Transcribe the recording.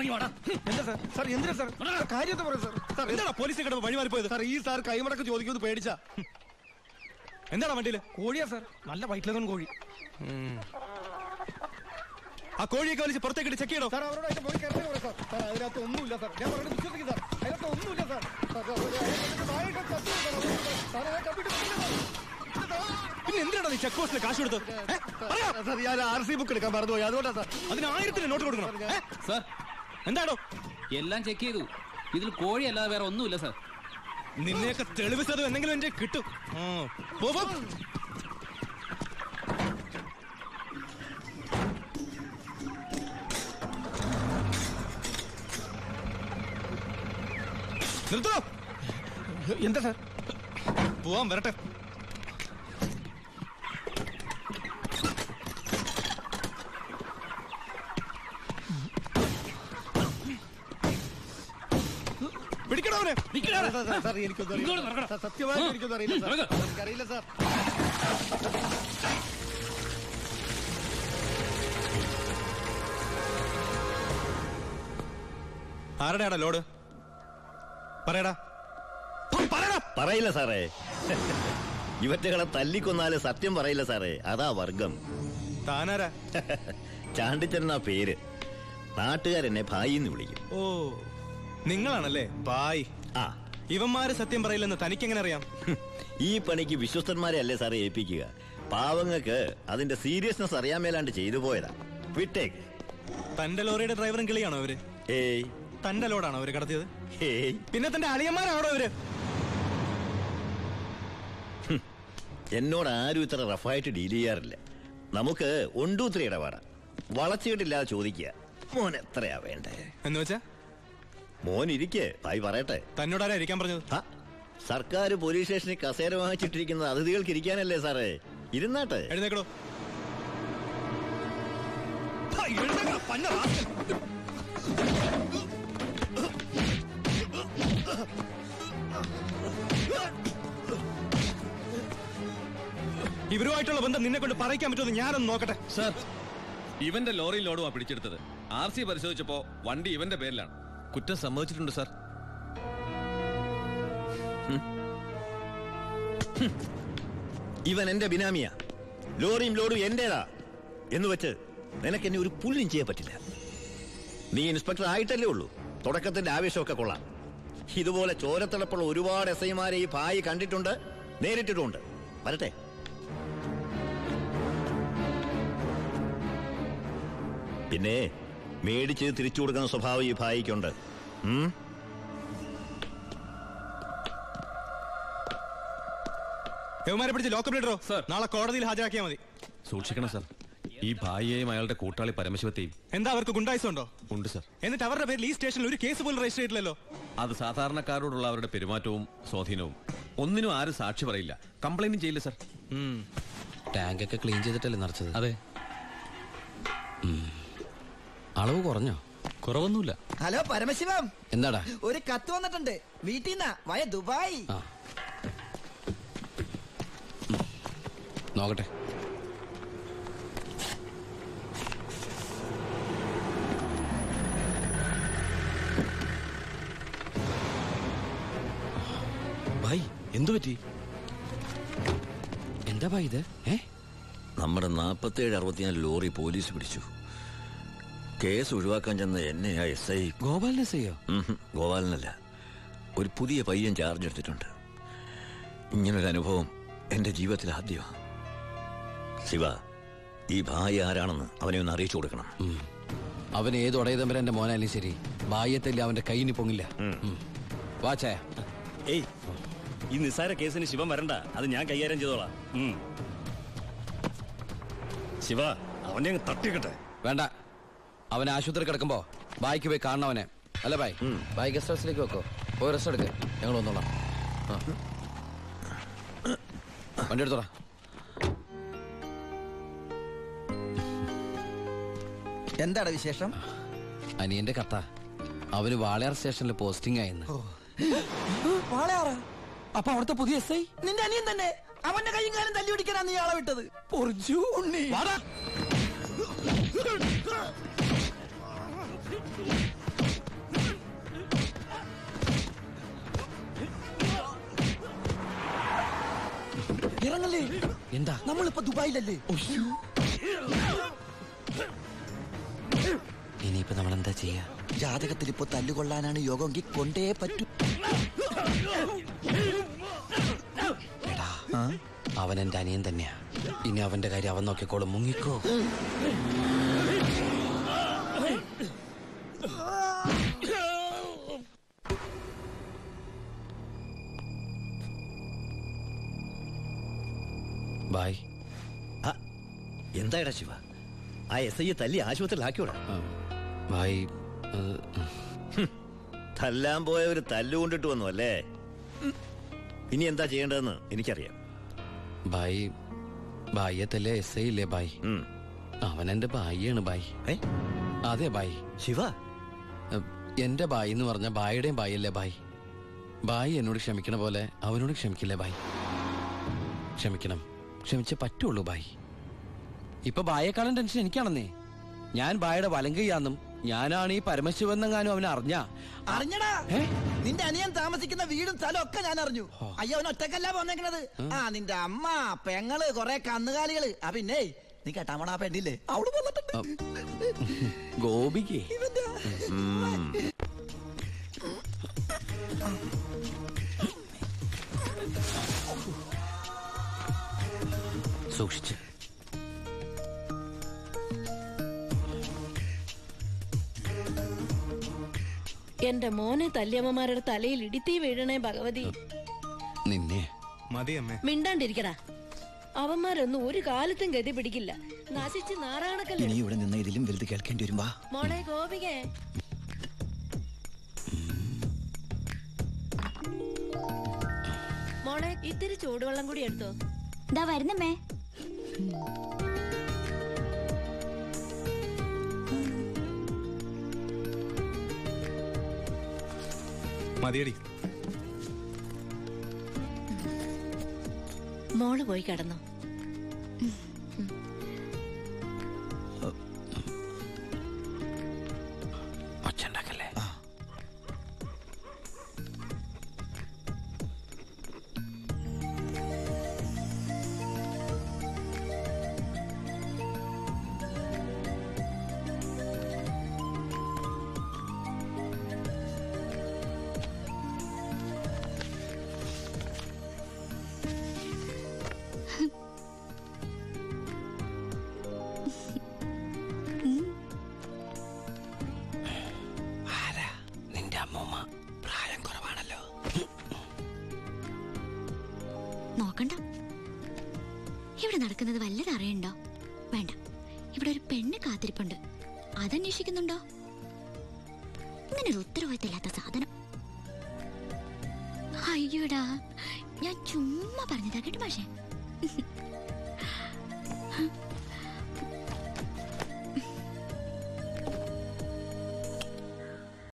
ഇറങ്ങി വാടാ എന്താ സാർ സാർ എന്തിനാ സാർ സാർ, കാര്യത്തെ പറയൂ സാർ സാർ എന്താണ് പോലീസ് കിടന്ന് വഴിമാറിപ്പോയത് സാർ ഈ സാർ കൈമടക്ക് ചോദിക്കുന്നത് പേടിച്ചാ എന്താണ് വണ്ടിയില് കോഴിയാ സാർ നല്ല വയറ്റിലൊന്നും കോഴി ആ കോഴിയൊക്കെ വലിച്ച് പുറത്തേക്ക് ചെക്ക് ചെയ്യണോ സാർ അവരോട് അതിന്റെ പോയി കയറി പറ സാർ സാർ അതിനകത്ത് ഒന്നുമില്ല സാർ ഞാൻ പറയുന്നത് വിശ്വസിക്കും സാർ അതിനകത്ത് ഒന്നുമില്ല സാർ സാർ, സാർ, സാർ, അതിനകത്ത് വായിട്ട് ചത്തു സാർ. സാർ, അത് കമ്പ്യൂട്ടർ ഇല്ല സാർ. പിന്നെ എന്തിനാണ് നീ ചെക്ക് പോസ്റ്റിൽ കാശ് കൊടുത്തത് ഏ? പറയാ. സാർ ഞാൻ ആർ സി ബുക്ക് എടുക്കാൻ മറന്നുപോയി അതുകൊണ്ടാ സാർ അതിന് ആയിരത്തിന് നോട്ട് കൊടുക്കണം ഏ? സാർ എന്താണോ എല്ലാം ചെക്ക് ചെയ്തു ഇതിൽ കോഴി അല്ലാതെ വേറെ ഒന്നുമില്ല സാർ നിന്നെയൊക്കെ തെളിവ് ചതവ് എന്തെങ്കിലും എന്റെ കിട്ടും ആ. പോ, പോ. നിർത്തോ എന്താ സാർ പോവാൻ വരട്ടെ പിടിക്കണവനെ സാർ, സാർ, സാർ, സാർ എനിക്കൊന്നും ഇങ്ങോട്ട് അറിയില്ല നടക്കണം. സാർ, സത്യമായിട്ട് എനിക്കൊന്നും അറിയില്ല സാർ നടക്ക്. എനിക്കറിയില്ല സാർ ആരുടെയാടാ ലോഡ് പറയടാ പ- പറയടാ പറയില്ല സാറേ ഇവറ്റകളെ തല്ലിക്കൊന്നാല് സത്യം പറയില്ല സാറേ അതാ വർഗം താനാരാ ചാണ്ടിച്ചെന്നാ പേര് നാട്ടുകാരെന്നെ ഭായിന്ന് വിളിക്കും ഓ നിങ്ങളാണല്ലേ ബായ് ആ ഇവന്മാര് സത്യം പറയില്ലെന്ന് തനിക്കെങ്ങനെ അറിയാം ഹും, ഈ പണിക്ക് വിശ്വസ്തന്മാരെ അല്ലേ സാറേ ഏൽപ്പിക്കുക പാവങ്ങൾക്ക് അതിന്റെ സീരിയസ്നെസ് അറിയാൻ മേലാണ്ട് ചെയ്തു പോയതാ വിട്ടേക്ക് തന്റെ ലോറിയുടെ ഡ്രൈവറും കിളിയാണോ അവര് ഏയ് തന്റെ ലോഡാണോ അവര് കടത്തിയത് ഏയ് പിന്നെ തന്റെ അളിയന്മാരാണോ അവര് എന്നോട് ആരും ഇത്ര റഫായിട്ട് ഡീൽ ചെയ്യാറില്ല നമുക്ക് ഒണ്ടൂത്തിരി ഇടപാടാ വളച്ചുകെട്ടില്ലാതെ ചോദിക്കുക മോൻ എത്രയാ വേണ്ടേ എന്ന് വെച്ചാ മോൻ ഇരിക്കേ ഭായി പറയട്ടെ തന്നോടാരാ ഇരിക്കാൻ പറഞ്ഞത് ഹ, സർക്കാർ പോലീസ് സ്റ്റേഷനിൽ കസേര വാങ്ങിച്ചിട്ടിരിക്കുന്നത് അതിഥികൾക്ക് ഇരിക്കാനല്ലേ സാറേ ഇരുന്നാട്ടെ എഴുന്നേക്കടോ ഹാ, എഴുന്നേക്കടാ, പന്ന റാസ്കൽ. ഇവരുമായിട്ടുള്ള ബന്ധം നിന്നെ കൊണ്ട് പറയിക്കാൻ പറ്റുമെന്ന് ഞാനൊന്ന് നോക്കട്ടെ സർ ഇവന്റെ ലോറി ലോഡുമാ പിടിച്ചെടുത്തത് ആർ സി പരിശോധിച്ചപ്പോ വണ്ടി ഇവന്റെ പേരിലാണ് കുറ്റം സമ്മതിച്ചിട്ടുണ്ട് സർ ഇവൻ എന്റെ ബിനാമിയാ ലോറിയും ലോഡും എന്റേതാ എന്ന് വെച്ച് നിനക്ക് എന്നെ ഒരു പുല്ലും ചെയ്യാൻ പറ്റില്ല നീ ഇൻസ്പെക്ടർ ആയിട്ടല്ലേ ഉള്ളൂ തുടക്കത്തിന്റെ ആവേശമൊക്കെ കൊള്ളാം ഇതുപോലെ ചോരത്തിളപ്പുള്ള ഒരുപാട് എസ് ഐമാരെ ഈ ഭായി കണ്ടിട്ടുണ്ട് നേരിട്ടിട്ടുമുണ്ട് വരട്ടെ പിന്നെ മേടിച്ച് തിരിച്ചു കൊടുക്കുന്ന സ്വഭാവം ഈ ഭായിക്കുണ്ട് ഉം യവന്മാരെ പിടിച്ച് ലോക്കപ്പ് ലീഡറോ സർ. നാളെ കോടതിയിൽ ഹാജരാക്കിയാൽ മതി സൂക്ഷിക്കണം സർ ഈ ഭായിയെയും അയാളുടെ കൂട്ടാളി പരമശിവത്തെയും എന്താ അവർക്ക് ഗുണ്ടായുസം ഉണ്ടോ ഉണ്ട് സർ എന്നിട്ട് അവരുടെ പേരിൽ ഈ സ്റ്റേഷനിൽ ഒരു കേസ് പോലും രജിസ്റ്റർ ചെയ്തിട്ടില്ലല്ലോ അത് സാധാരണക്കാരോടുള്ള അവരുടെ പെരുമാറ്റവും സ്വാധീനവും ഒന്നിനും ആരും സാക്ഷി പറയില്ല കംപ്ലൈന്റും ചെയ്യില്ല സർ ടാങ്ക് ഒക്കെ ക്ലീൻ ചെയ്തിട്ടല്ലേ നിറച്ചത് അതെ അളവ് കുറഞ്ഞോ കുറവൊന്നുമില്ല ഹലോ പരമശിവം എന്താടാ ഒരു കത്ത് വന്നിട്ടുണ്ട് വീട്ടിൽ നിന്നാ വയ ദുബായ് ആ നോക്കട്ടെ ഭായ് എന്തു പറ്റി എന്താ ഭായി ഇത് ഏ നമ്മുടെ നാൽപ്പത്തേഴ് അറുപത്തിനാല് ലോറി പോലീസ് പിടിച്ചു കേസ് ഒഴിവാക്കാൻ ചെന്ന എന്നെയാ എസ് ഐ ഗോപാലിനെ ചെയ്യോ ഗോപാലനല്ല ഒരു പുതിയ പയ്യൻ ചാർജ് എടുത്തിട്ടുണ്ട് ഇങ്ങനൊരു അനുഭവം എന്റെ ജീവിതത്തിൽ ആദ്യമാണ് ശിവ ഈ ഭായി ആരാണെന്ന് അവനെ ഒന്ന് അറിയിച്ചു കൊടുക്കണം അവൻ ഏത് ഉടയതമ്പരന്റെ മോനായാലും ശരി ബാഹ്യത്തല്ല അവന്റെ കൈയിന് പൊങ്ങില്ല ഉം. വാ ചായ ഏയ് ഈ നിസ്സാര കേസിന് ശിവൻ വരണ്ട അത് ഞാൻ കൈകാര്യം ചെയ്തോളാം ഉം. ശിവ അവനെ അങ്ങ് തട്ടിക്കട്ടെ വേണ്ട അവൻ ആശുപത്രി കിടക്കുമ്പോ ബായിക്ക് പോയി കാണണം അവനെ അല്ല ബായ് ബായ് ഗസ്റ്റ് ഹൗസിലേക്ക് വെക്കോ പോയി റെസ്റ്റ് എടുക്ക് ഞങ്ങൾ വന്നോളാം ആ. വണ്ടി എടുത്തോടാ എന്താടാ വിശേഷം അനിയന്റെ കത്ത അവന് വാളയാർ സ്റ്റേഷനിൽ പോസ്റ്റിംഗ് ആയെന്ന് വാളയാറ് അപ്പൊ അവിടുത്തെ പുതിയ എസ് ഐ നിന്റെ അനിയൻ തന്നെ അവന്റെ കൈയും കാലം തല്ലി പിടിക്കാനാ നീ ആളെ വിട്ടത് പൊറിച്ചു ഉണ്ണി ഇറങ്ങല്ലേ എന്താ നമ്മളിപ്പോ ദുബായിലല്ലേ ഇനിയിപ്പോ നമ്മൾ എന്താ ചെയ്യാ ജാതകത്തിൽ ഇപ്പൊ തല്ലുകൊള്ളാനാണ് യോഗമെങ്കിൽ കൊണ്ടേ പറ്റൂ എടാ അവൻ എന്റെ അനിയൻ തന്നെയാ ഇനി അവന്റെ കാര്യം അവൻ നോക്കിക്കോളും മുങ്ങിക്കോ ബായ് ആ, എന്തായടാ ശിവ ആ എസ് ഐയെ തല്ലി ആശുപത്രിയിലാക്കിയോടാ ബായ് ഏ, തല്ലാൻ പോയവര് തല്ലുകൊണ്ടിട്ട് വന്നു അല്ലേ ഇനി എന്താ ചെയ്യേണ്ടതെന്ന് എനിക്കറിയാം ബായ് ബായ്യത്തല്ലേ എസ് ഐ ഇല്ലേ ബായ് ഉം. അവൻ എന്റെ ബായിയാണ് ബായ് ഏ? അതെ ബായ് ശിവ ഏ, എന്റെ ബായി എന്ന് പറഞ്ഞ ബായിയുടെയും ബായല്ലേ ബായ് ബായി എന്നോട് ക്ഷമിക്കണ പോലെ അവനോട് ക്ഷമിക്കില്ലേ ബായ് ക്ഷമിക്കണം ക്ഷമിച്ചേ പറ്റുള്ളൂ ബായ് ഇപ്പൊ ബായേക്കാളും ടെൻഷൻ എനിക്കാണെന്നേ ഞാൻ ബായുടെ വലങ്കയ്യാന്നും ഞാനാണ് ഈ പരമശിവെന്നെങ്ങാനും അവനെ അറിഞ്ഞ അറിഞ്ഞടാ ഏ? നിന്റെ അനിയൻ താമസിക്കുന്ന വീടും സ്ഥലവും ഒക്കെ ഞാൻ അറിഞ്ഞു അയ്യോ അവൻ ഒറ്റക്കല്ല പോന്നേക്കണത് ആ നിന്റെ അമ്മ പെങ്ങള് കൊറേ കന്നുകാലികള് ആ പിന്നെ നീ കേട്ടാമണ ആ പെണ്ണില്ലേ അവള് വന്നിട്ടുണ്ട് ഗോപിക്ക് സൂക്ഷിച്ച് എന്റെ മോനെ തല്ലിയമ്മമാരുടെ തലയിൽ ഇടിത്തീ വീഴണേ ഭഗവതി നിന്നെ മതി അമ്മേ മിണ്ടാണ്ടിരിക്കടാ അവന്മാരൊന്നും ഒരു കാലത്തും ഗതി പിടിക്കില്ല നശിച്ച് നാറാണക്കല്ലേ ഇനി ഇവിടെ നിന്ന് ഇതിലും വലുത് കേൾക്കേണ്ടി വരുമ്പോ മോളെ ഗോപികേ മോളെ ഇത്തിരി ചൂടുവെള്ളം കൂടി എടുത്തോ ദാ വരുന്നമ്മേ മതിയടി മോള് പോയി കിടന്നോ ഒച്ചുണ്ടാക്കല്ലേ ആരാ നിന്റെ അമ്മൂമ്മ പ്രായം കുറവാണല്ലോ നോക്കണ്ട ഇവിടെ നടക്കുന്നത് വല്ലത് അറിയണ്ടോ വേണ്ട ഇവിടെ ഒരു പെണ്ണ് കാത്തിരിപ്പുണ്ട് അതന്വേഷിക്കുന്നുണ്ടോ ഇങ്ങനെ ഒരു ഉത്തരവാദിത്തമില്ലാത്ത സാധനം അയ്യോടാ ഞാൻ ചുമ്മാ പറഞ്ഞതാ കേട്ടോ പക്ഷേ